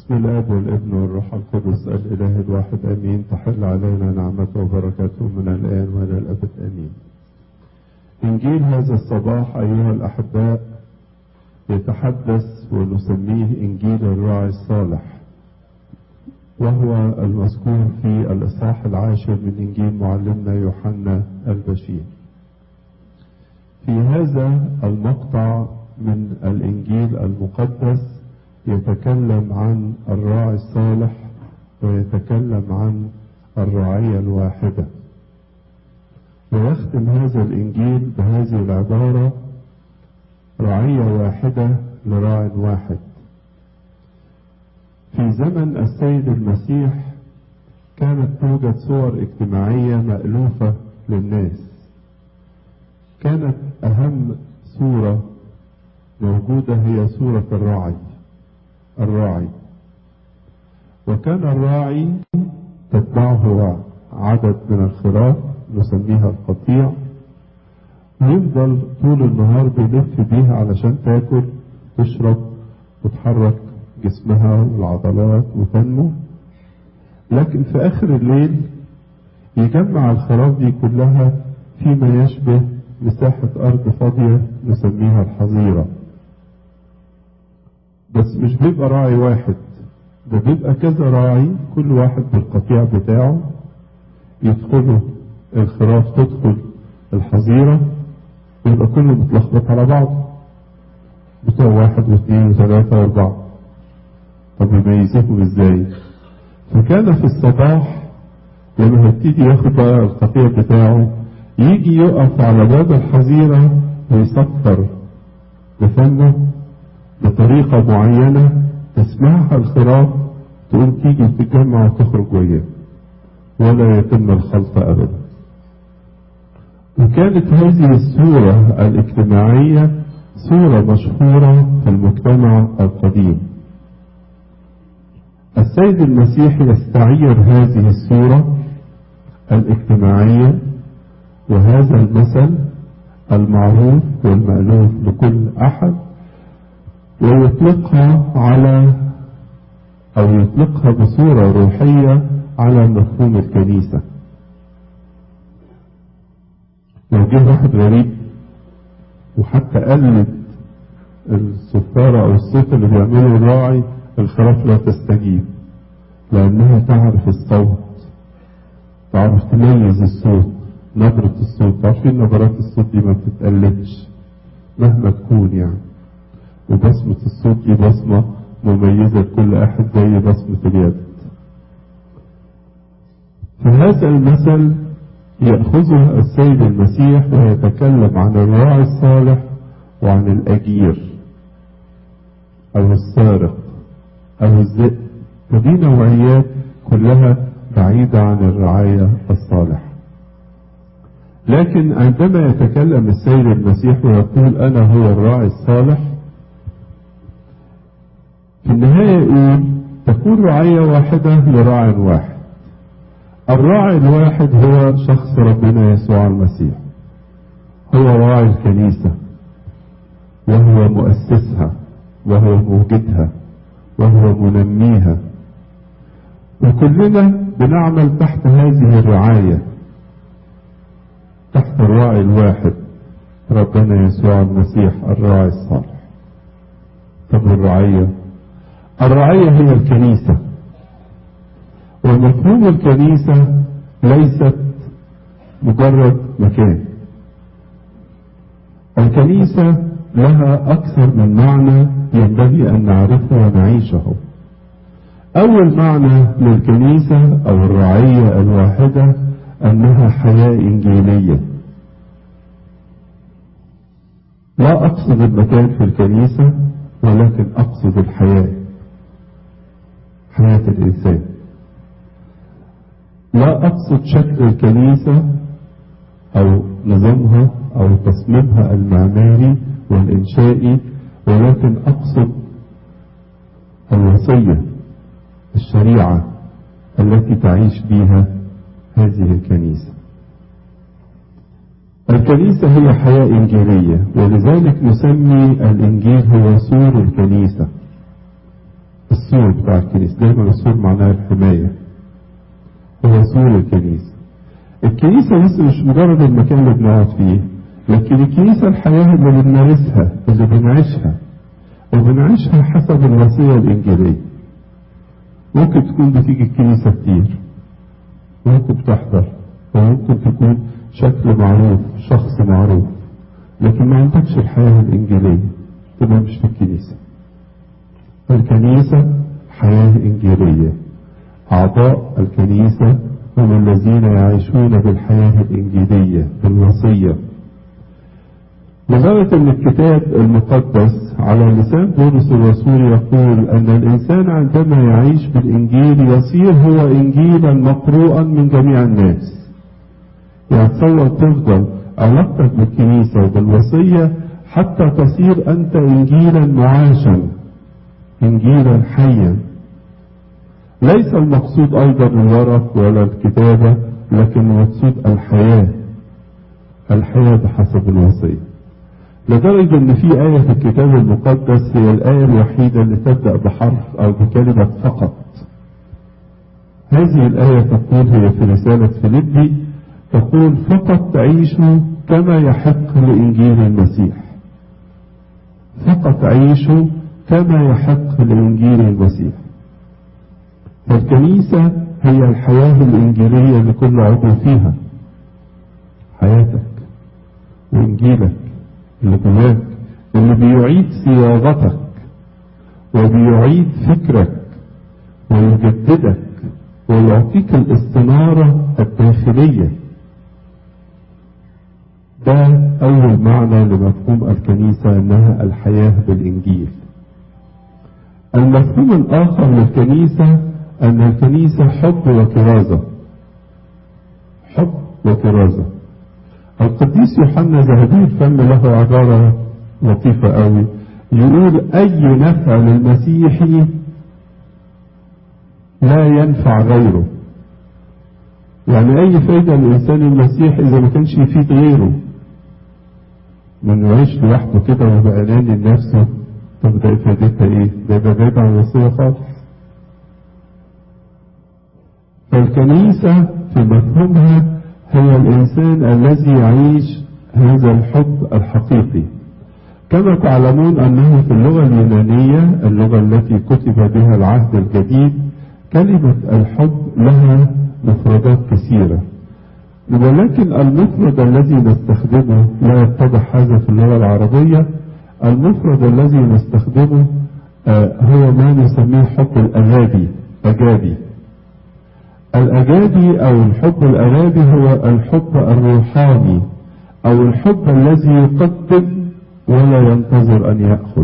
بسم الاب والابن والروح القدس الاله الواحد امين تحل علينا نعمته وبركاته من الان والى الابد امين. انجيل هذا الصباح ايها الاحباء يتحدث ونسميه انجيل الراعي الصالح وهو المذكور في الاصحاح العاشر من انجيل معلمنا يوحنا البشير. في هذا المقطع من الانجيل المقدس يتكلم عن الراعي الصالح ويتكلم عن الرعية الواحدة ويختم هذا الإنجيل بهذه العبارة رعية واحدة لراع واحد في زمن السيد المسيح كانت توجد صور اجتماعية مألوفة للناس كانت أهم صورة موجودة هي صورة الراعي الراعي وكان الراعي تتبعه عدد من الخراف نسميها القطيع ويفضل طول النهار بيلف بيها علشان تاكل تشرب وتحرك جسمها والعضلات وتنمو لكن في اخر الليل يجمع الخراف دي كلها فيما يشبه مساحة أرض فاضية نسميها الحظيرة بس مش بيبقى راعي واحد ده بيبقى كذا راعي كل واحد بالقطيع بتاعه يدخلوا الخراف تدخل الحظيرة ويبقى كله متلخبط على بعض بتوع واحد واثنين وثلاثة واربعة طب يميزوهم ازاي فكان في الصباح لما هيبتدي ياخد بقى القطيع بتاعه يجي يقف على باب الحظيرة ويصفر بفمه بطريقة معينة تسمعها الخراف تقوم تيجي تتجمع وتخرج وياه ولا يتم الخلط أبدا وكانت هذه الصورة الاجتماعية صورة مشهورة في المجتمع القديم السيد المسيح يستعير هذه الصورة الاجتماعية وهذا المثل المعروف والمألوف لكل أحد ويطلقها على أو يطلقها بصورة روحية على مفهوم الكنيسة لو جه واحد غريب وحتى قلد الصفارة أو الصوت اللي بيعمله الراعي الخراف لا تستجيب لأنها تعرف الصوت تعرف تميز الصوت نبرة الصوت عارفين نبرات الصوت دي ما بتتقلدش مهما تكون يعني وبصمة الصوت دي بصمة مميزة لكل أحد زي بصمة اليد فهذا المثل يأخذه السيد المسيح ويتكلم عن الراعي الصالح وعن الأجير أو السارق أو الذئب ودي نوعيات كلها بعيدة عن الرعاية الصالحة لكن عندما يتكلم السيد المسيح ويقول أنا هو الراعي الصالح في النهاية يقول تكون رعية واحدة لراع واحد الراعي الواحد هو شخص ربنا يسوع المسيح هو راعي الكنيسة وهو مؤسسها وهو موجدها وهو منميها وكلنا بنعمل تحت هذه الرعاية تحت الراعي الواحد ربنا يسوع المسيح الراعي الصالح طب الرعيه الرعية هي الكنيسة ومفهوم الكنيسة ليست مجرد مكان الكنيسة لها أكثر من معنى ينبغي أن نعرفه ونعيشه أول معنى للكنيسة أو الرعية الواحدة أنها حياة إنجيلية لا أقصد المكان في الكنيسة ولكن أقصد الحياة حياة الإنسان لا أقصد شكل الكنيسة أو نظامها أو تصميمها المعماري والإنشائي ولكن أقصد الوصية الشريعة التي تعيش بها هذه الكنيسة الكنيسة هي حياة إنجيلية ولذلك نسمي الإنجيل هو سور الكنيسة السور بتاع الكنيسة دايما السور معناها الحماية هو سور الكنيسة الكنيسة بس مش مجرد المكان اللي بنقعد فيه لكن الكنيسة الحياة اللي بنمارسها اللي بنعيشها وبنعيشها حسب الوصية الإنجيلية ممكن تكون بتيجي الكنيسة كتير ممكن بتحضر وممكن تكون شكل معروف شخص معروف لكن ما عندكش الحياة الإنجيلية تبقى مش في الكنيسة الكنيسة حياة إنجيلية أعضاء الكنيسة هم الذين يعيشون بالحياة الإنجيلية بالوصية لغاية أن الكتاب المقدس على لسان بولس الرسول يقول أن الإنسان عندما يعيش بالإنجيل يصير هو إنجيلا مقروءا من جميع الناس يعني تصور تفضل علاقتك بالكنيسة وبالوصية حتى تصير أنت إنجيلا معاشا إنجيلا حيا ليس المقصود أيضا الورق ولا الكتابة لكن المقصود الحياة الحياة بحسب الوصية لدرجة ان في آية في الكتاب المقدس هي الآية الوحيدة اللي تبدأ بحرف او بكلمة فقط هذه الآية تقول هي في رسالة فيليبي تقول فقط تعيشوا كما يحق لإنجيل المسيح فقط عيشوا كما يحق لإنجيل المسيح فالكنيسة هي الحياة الإنجيلية لكل عضو فيها حياتك وإنجيلك اللي جواك اللي بيعيد صياغتك وبيعيد فكرك ويجددك ويعطيك الاستنارة الداخلية ده أول معنى لمفهوم الكنيسة أنها الحياة بالإنجيل المفهوم الآخر للكنيسة أن الكنيسة حب وكرازة حب وكرازة القديس يوحنا ذهبي الفم له عبارة لطيفة قوي يقول أي نفع للمسيحي لا ينفع غيره يعني أي فايدة للإنسان المسيحي إذا ما كانش يفيد غيره من يعيش لوحده كده ويبقى أناني لنفسه طب ده فايدتها إيه؟ ده يبقى بعيد عن الوصية خالص فالكنيسة في مفهومها هي الإنسان الذي يعيش هذا الحب الحقيقي كما تعلمون أنه في اللغة اليونانية اللغة التي كتب بها العهد الجديد كلمة الحب لها مفردات كثيرة ولكن المفرد الذي نستخدمه لا يتضح هذا في اللغة العربية المفرد الذي نستخدمه هو ما نسميه حب الأغابي أجابي الأجابي أو الحب الأغابي هو الحب الروحاني أو الحب الذي يقدم ولا ينتظر أن يأخذ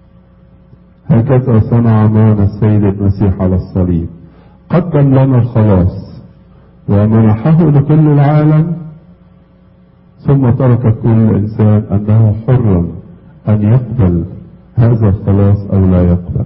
هكذا صنع معنا السيد المسيح على الصليب قدم لنا الخلاص ومنحه لكل العالم ثم ترك كل إنسان أنه حر أن يقبل هذا الخلاص أو لا يقبل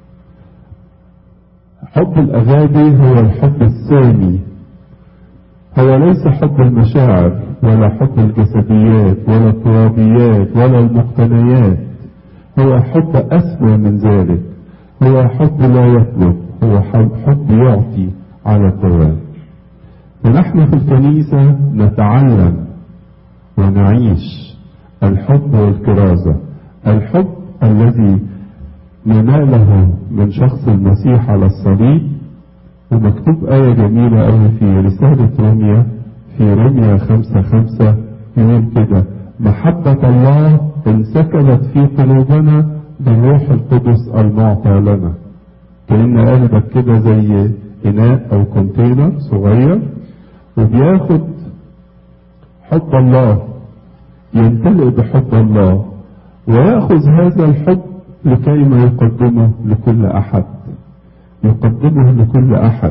حب الأغابي هو الحب السامي هو ليس حب المشاعر ولا حب الجسديات ولا الترابيات ولا المقتنيات هو حب أسمى من ذلك هو حب لا يطلب هو حب يعطي على الدوام ونحن في الكنيسة نتعلم ونعيش الحب والكرازة الحب الذي نناله من شخص المسيح على الصليب ومكتوب آية جميلة أوي في رسالة روميا في روميا خمسة خمسة يقول كده محبة الله انسكبت في قلوبنا بالروح القدس المعطى لنا كأن قلبك كده زي إناء أو كونتينر صغير وبياخد حب الله يمتلئ بحب الله ويأخذ هذا الحب لكي ما يقدمه لكل أحد يقدمه لكل أحد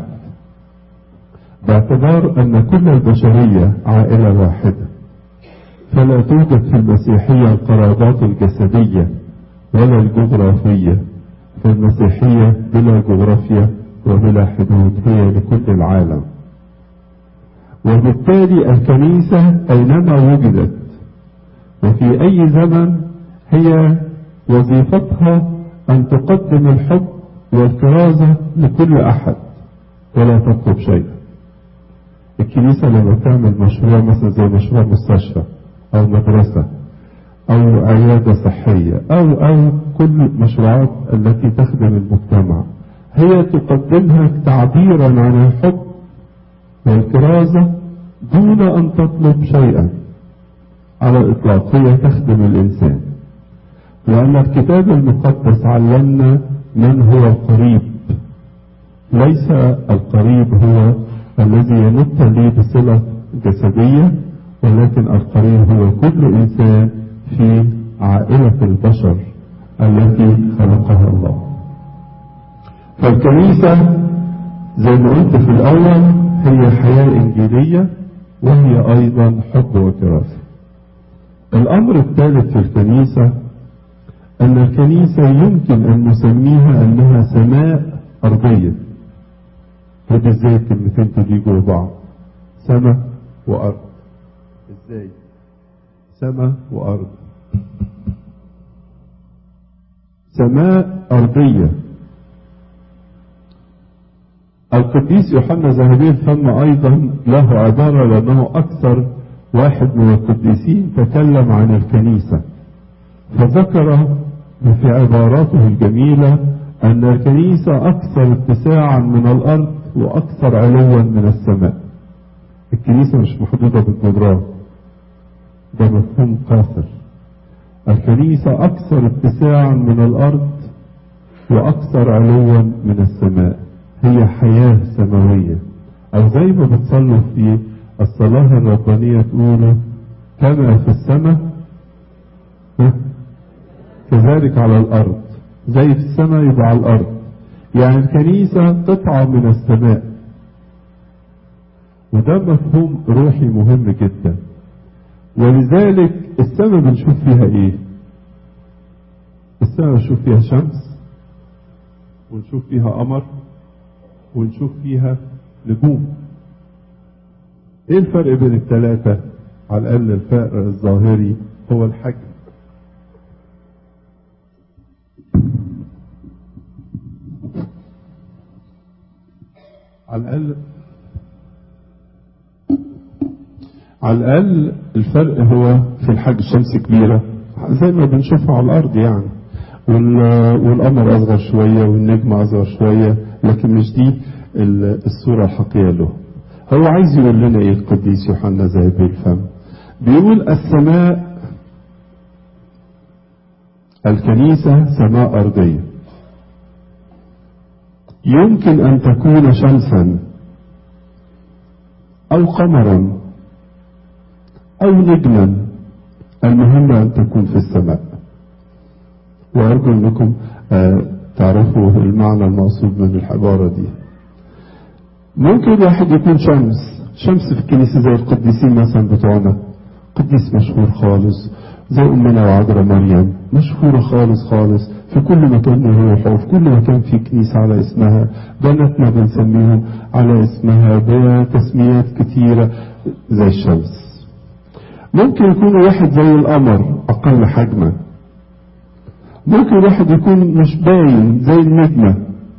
باعتبار أن كل البشرية عائلة واحدة فلا توجد في المسيحية القرابات الجسدية ولا الجغرافية في المسيحية بلا جغرافيا وبلا حدود هي لكل العالم وبالتالي الكنيسة أينما وجدت وفي أي زمن هي وظيفتها أن تقدم الحب والكرازة لكل أحد ولا تطلب شيئا الكنيسة لما تعمل مشروع مثلا زي مشروع مستشفى أو مدرسة أو عيادة صحية أو أو كل المشروعات التي تخدم المجتمع هي تقدمها تعبيرا عن الحب والكرازة دون أن تطلب شيئا على الإطلاق هي تخدم الإنسان لأن الكتاب المقدس علمنا من هو القريب ليس القريب هو الذي يمت لي بصلة جسدية ولكن القريب هو كل إنسان في عائلة البشر التي خلقها الله فالكنيسة زي ما قلت في الأول هي حياة إنجيلية وهي أيضا حب وكراسة الأمر الثالث في الكنيسة أن الكنيسة يمكن أن نسميها أنها سماء أرضية ودي ازاي الكلمتين تيجي جوا بعض سماء وأرض ازاي سماء وأرض سماء أرضية القديس يوحنا ذهبي الفم أيضا له عبارة لأنه أكثر واحد من القديسين تكلم عن الكنيسة فذكر في عباراته الجميلة أن الكنيسة أكثر اتساعا من الأرض وأكثر علوا من السماء الكنيسة مش محدودة بالجدران ده مفهوم قاصر الكنيسة أكثر اتساعا من الأرض وأكثر علوا من السماء هي حياة سماوية أو زي ما بتصلوا في الصلاة الربانية تقولوا كما في السماء كذلك على الأرض زي في السماء يبقى على الأرض يعني الكنيسة قطعة من السماء وده مفهوم روحي مهم جدا ولذلك السماء بنشوف فيها ايه السماء بنشوف فيها شمس ونشوف فيها قمر ونشوف فيها نجوم ايه الفرق بين الثلاثة على الاقل الفرق الظاهري هو الحجم على الاقل على الاقل الفرق هو في الحجم الشمس كبيرة زي ما بنشوفها على الارض يعني والقمر اصغر شوية والنجم اصغر شوية لكن مش دي الصورة الحقيقية له هو عايز يقول لنا ايه القديس يوحنا ذهب الفم بيقول السماء الكنيسة سماء أرضية يمكن أن تكون شمسا أو قمرا أو نجما المهم أن تكون في السماء وأرجو أنكم تعرفوا المعنى المقصود من العبارة دي ممكن واحد يكون شمس شمس في الكنيسة زي القديسين مثلا بتوعنا قديس مشهور خالص زي أمنا وعذراء مريم مشهورة خالص خالص في كل مكان نروح وفي كل مكان في كنيسة على اسمها بناتنا بنسميهم على اسمها بتسميات كتيرة زي الشمس ممكن يكون واحد زي القمر أقل حجما ممكن واحد يكون مش باين زي النجمة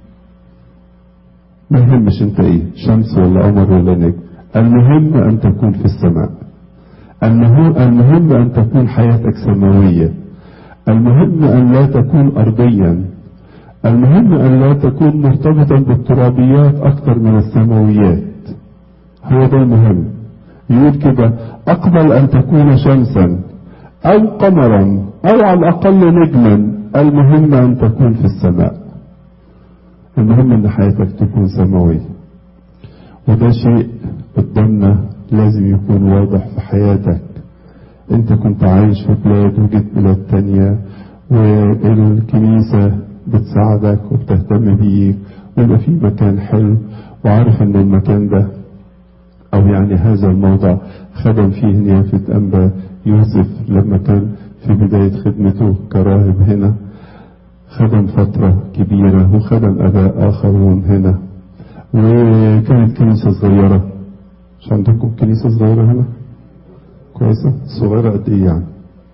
ما يهمش انت ايه شمس ولا قمر ولا نجم المهم ان تكون في السماء المهم ان تكون حياتك سماوية المهم ان لا تكون ارضيا المهم ان لا تكون مرتبطا بالترابيات اكثر من السماويات هو ده المهم يقول كده اقبل ان تكون شمسا او قمرا او على الاقل نجما المهم ان تكون في السماء المهم ان حياتك تكون سماوية وده شيء قدامنا لازم يكون واضح في حياتك انت كنت عايش في بلاد وجيت بلاد تانية والكنيسة بتساعدك وبتهتم بيك ويبقى في مكان حلو وعارف ان المكان ده او يعني هذا الموضع خدم فيه نيافة انبا يوسف لما كان في بداية خدمته كراهب هنا خدم فترة كبيرة وخدم أباء آخرون هنا وكانت كنيسة صغيرة مش عندكم كنيسة صغيرة هنا كويسة صغيرة قد إيه يعني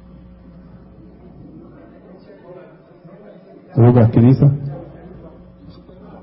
ربع كنيسة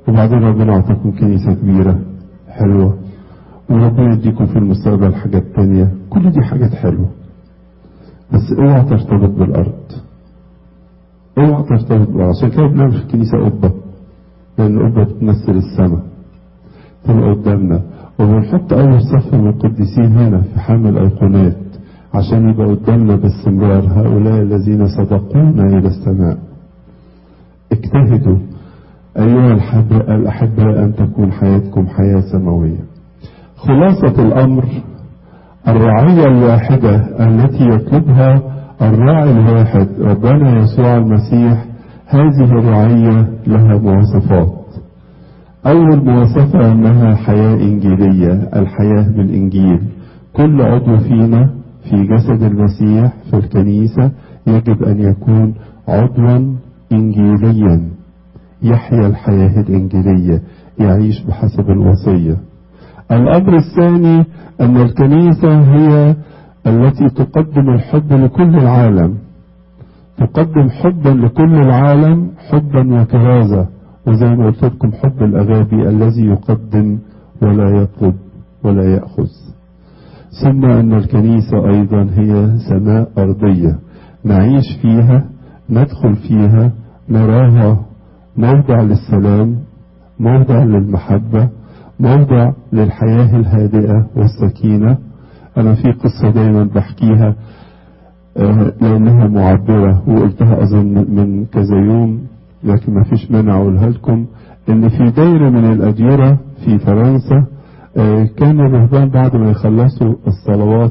وبعدين ربنا اعطاكم كنيسة كبيرة حلوة وربنا يديكم في المستقبل حاجات تانية كل دي حاجات حلوة بس اوعى ترتبط بالارض اوعى ترتبط بالارض عشان كده بنعمل في الكنيسة قبة لان القبة بتمثل السماء تبقى قدامنا وبنحط اول صف من القديسين هنا في حامل الايقونات عشان يبقى قدامنا باستمرار هؤلاء الذين سبقونا الى السماء اجتهدوا ايها الاحباء ان تكون حياتكم حياه سماويه خلاصه الامر الرعيه الواحده التي يطلبها الراعي الواحد ربنا يسوع المسيح هذه الرعيه لها مواصفات أول مواصفة أنها حياة إنجيلية الحياة بالإنجيل كل عضو فينا في جسد المسيح في الكنيسة يجب أن يكون عضوا إنجيليا يحيا الحياة الإنجيلية يعيش بحسب الوصية الأمر الثاني أن الكنيسة هي التي تقدم الحب لكل العالم تقدم حبا لكل العالم حبا وكرازة وزي ما قلت لكم حب الأغابي الذي يقدم ولا يطلب ولا يأخذ ثم أن الكنيسة أيضا هي سماء أرضية نعيش فيها ندخل فيها نراها موضع للسلام موضع للمحبة موضع للحياة الهادئة والسكينة أنا في قصة دايما بحكيها لأنها معبرة وقلتها أظن من كذا يوم لكن ما فيش مانع أقولها لكم إن في دايرة من الأديرة في فرنسا كان الرهبان بعد ما يخلصوا الصلوات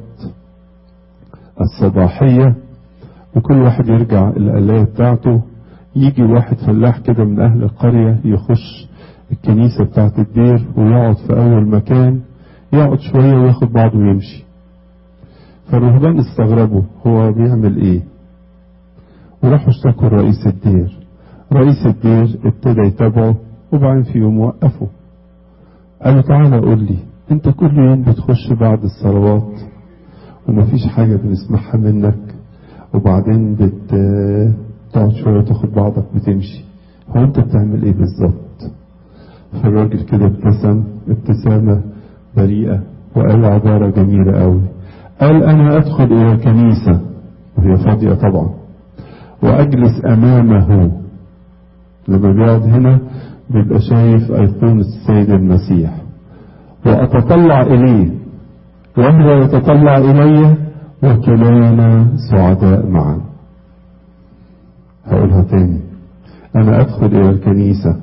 الصباحية وكل واحد يرجع القلاية بتاعته يجي واحد فلاح كده من أهل القرية يخش الكنيسة بتاعت الدير ويقعد في أول مكان يقعد شوية وياخد بعضه ويمشي فالرهبان استغربوا هو بيعمل ايه وراحوا اشتكوا رئيس الدير رئيس الدير ابتدى يتابعه وبعدين في يوم وقفه قال له تعالى قول لي انت كل يوم بتخش بعد الصلوات ومفيش حاجة بنسمعها منك وبعدين بت تقعد شوية وتاخد بعضك وتمشي هو انت بتعمل ايه بالظبط فالراجل كده ابتسم ابتسامة بريئة وقال عبارة جميلة قوي قال انا ادخل الى الكنيسة وهي فاضية طبعا واجلس امامه لما بيقعد هنا بيبقى شايف ايقونة السيد المسيح واتطلع اليه وهو يتطلع الي وكلانا سعداء معا هقولها تاني انا ادخل الى الكنيسة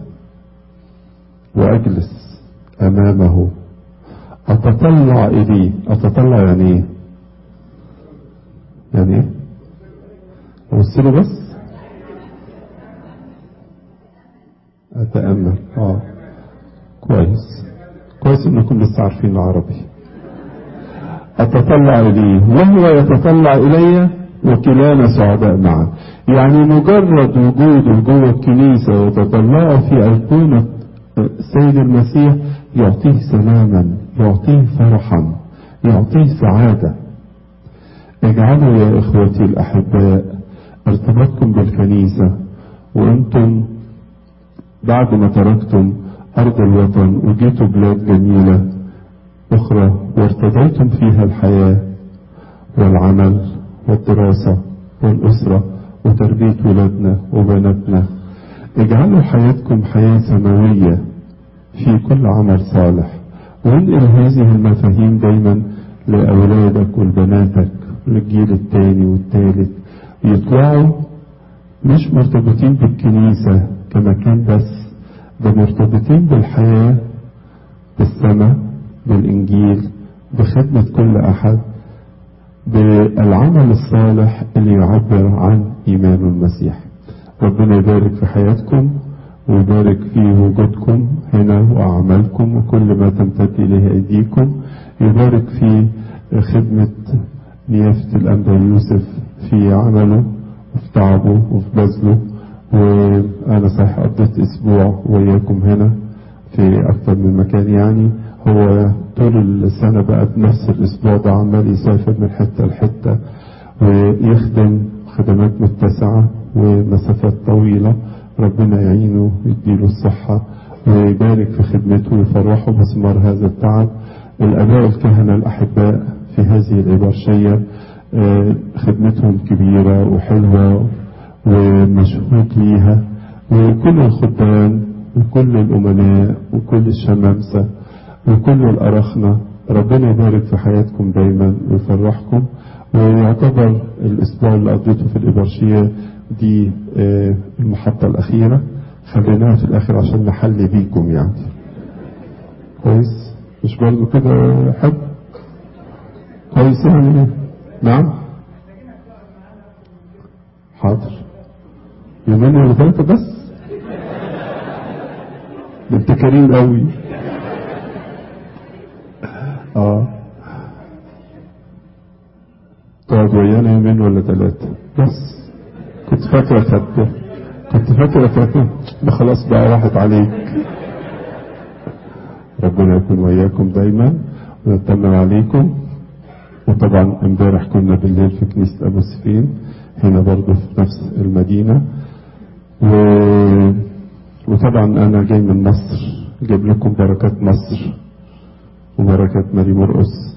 واجلس امامه اتطلع اليه اتطلع يعني ايه يعني ايه ابص له بس اتامل اه كويس كويس انكم لسه عارفين العربي اتطلع اليه وهو يتطلع الي وكلانا سعداء معا يعني مجرد وجوده جوه الكنيسه وتطلعه في ايقونه السيد المسيح يعطيه سلاما يعطيه فرحا يعطيه سعاده اجعلوا يا اخوتي الاحباء ارتباطكم بالكنيسه وانتم بعد ما تركتم ارض الوطن وجيتوا بلاد جميله اخرى وارتضيتم فيها الحياه والعمل والدراسه والاسره وتربيه ولادنا وبناتنا اجعلوا حياتكم حياه سماويه في كل عمل صالح وانقل هذه المفاهيم دايما لاولادك ولبناتك للجيل التاني والتالت يطلعوا مش مرتبطين بالكنيسة كمكان بس ده مرتبطين بالحياة بالسماء بالإنجيل بخدمة كل أحد بالعمل الصالح اللي يعبر عن إيمان المسيح ربنا يبارك في حياتكم ويبارك في وجودكم هنا وأعمالكم وكل ما تمتد إليه أيديكم يبارك في خدمة نيافة الأنبا يوسف في عمله وفي تعبه وفي بذله وأنا صحيح قضيت أسبوع وياكم هنا في أكتر من مكان يعني هو طول السنة بقى بنفس الأسبوع ده عمال يسافر من حتة لحتة ويخدم خدمات متسعة ومسافات طويلة ربنا يعينه ويديله الصحة ويبارك في خدمته ويفرحه بثمار هذا التعب الآباء الكهنة الأحباء في هذه الإبرشية خدمتهم كبيرة وحلوة ومشهود ليها وكل الخدام وكل الأمناء وكل الشمامسة وكل الأرخنة ربنا يبارك في حياتكم دايما ويفرحكم ويعتبر الأسبوع اللي قضيته في الإبرشية دي المحطة الأخيرة خليناها في الآخر عشان نحل بيكم يعني كويس مش برضو كده حد كويس يعني نعم حاضر يومين ولا ثلاثة بس انت كريم قوي اه تقعد ويانا يومين ولا ثلاثة بس كنت فاكرة خدت كنت فاكرة فاكرة ده خلاص بقى راحت عليك ربنا يكون وياكم دايما ونطمن عليكم وطبعا امبارح كنا بالليل في كنيسة أبو سفين هنا برضه في نفس المدينة و... وطبعا أنا جاي من مصر جايب لكم بركات مصر وبركات ماري مرقس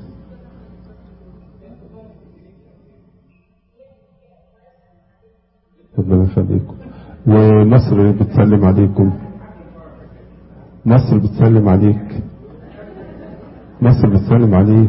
ربنا يخليكم ومصر بتسلم عليكم مصر بتسلم عليك مصر بتسلم عليك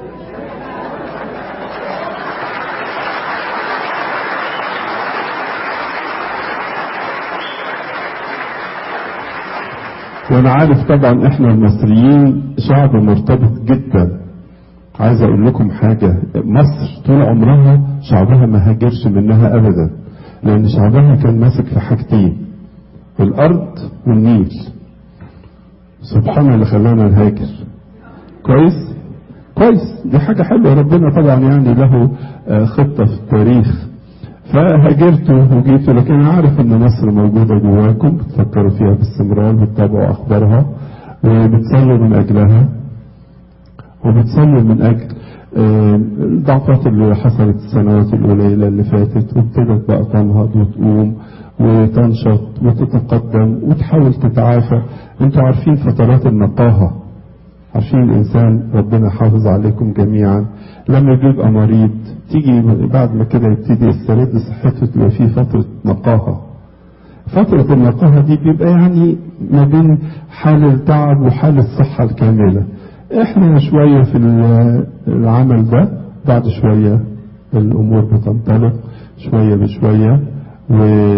وانا عارف طبعا احنا المصريين شعب مرتبط جدا عايز اقول لكم حاجة مصر طول عمرها شعبها ما هاجرش منها ابدا لان شعبها كان ماسك في حاجتين الارض والنيل سبحان اللي خلانا نهاجر كويس كويس دي حاجة حلوة ربنا طبعا يعني له خطة في التاريخ فهاجرت وجيت لكن انا عارف ان مصر موجودة جواكم بتفكروا فيها باستمرار بتتابعوا اخبارها وبتصلوا من اجلها وبتصلوا من اجل الضعفات اللي حصلت السنوات القليلة اللي فاتت وابتدت بقى تنهض وتقوم وتنشط وتتقدم وتحاول تتعافى انتوا عارفين فترات النقاهة عارفين الانسان ربنا حافظ عليكم جميعا لما بيبقى مريض تيجي بعد ما كده يبتدي يسترد صحته تبقى في فترة نقاهة فترة النقاهة دي بيبقى يعني ما بين حال التعب وحال الصحة الكاملة احنا شوية في العمل ده بعد شوية الامور بتنطلق شوية بشوية و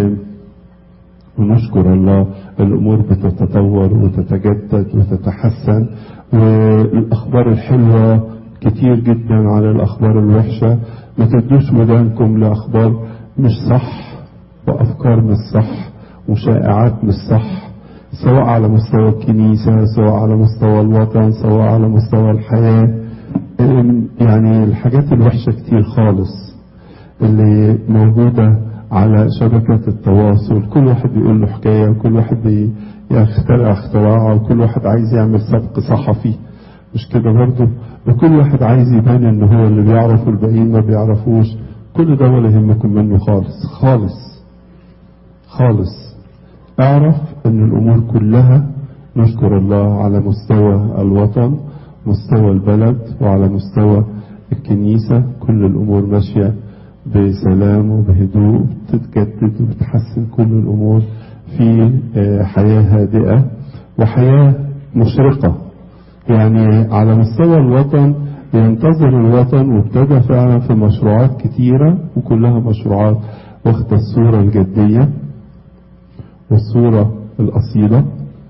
ونشكر الله الامور بتتطور وتتجدد وتتحسن والاخبار الحلوة كتير جدا على الاخبار الوحشة ما تدوش ودانكم لاخبار مش صح وافكار مش صح وشائعات مش صح سواء على مستوى الكنيسة سواء على مستوى الوطن سواء على مستوى الحياة يعني الحاجات الوحشة كتير خالص اللي موجودة على شبكة التواصل كل واحد بيقول له حكاية وكل واحد بيخترع اختراع وكل واحد عايز يعمل سبق صحفي مش كده برضه وكل واحد عايز يبان ان هو اللي بيعرف والباقيين ما بيعرفوش كل ده ولا يهمكم منه خالص خالص خالص اعرف ان الامور كلها نشكر الله على مستوى الوطن مستوى البلد وعلى مستوى الكنيسة كل الامور ماشية بسلام وبهدوء تتجدد وبتحسن كل الامور في حياة هادئة وحياة مشرقة يعني على مستوى الوطن ينتظر الوطن وابتدى فعلا في مشروعات كتيرة وكلها مشروعات واخدة الصورة الجدية والصورة الأصيلة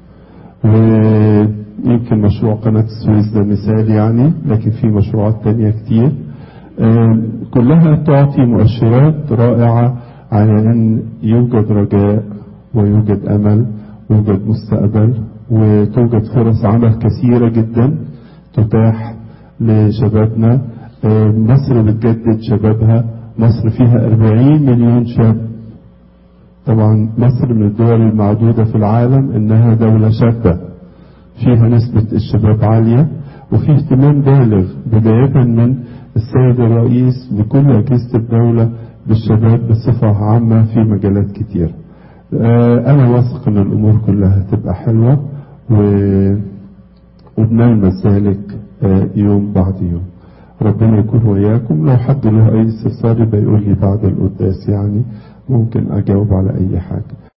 ويمكن مشروع قناة السويس ده مثال يعني لكن في مشروعات تانية كتير كلها تعطي مؤشرات رائعة على أن يوجد رجاء ويوجد أمل ويوجد مستقبل وتوجد فرص عمل كثيرة جدا تتاح لشبابنا مصر بتجدد شبابها مصر فيها 40 مليون شاب طبعا مصر من الدول المعدودة في العالم انها دولة شابة فيها نسبة الشباب عالية وفي اهتمام بالغ بداية من السيد الرئيس بكل أجهزة الدولة بالشباب بصفة عامة في مجالات كتير آه، أنا واثق إن الأمور كلها هتبقى حلوة و... وبنلمس ذلك آه، يوم بعد يوم ربنا يكون وياكم لو حد له أي استفسار يبقى يقول لي بعد القداس يعني ممكن أجاوب على أي حاجة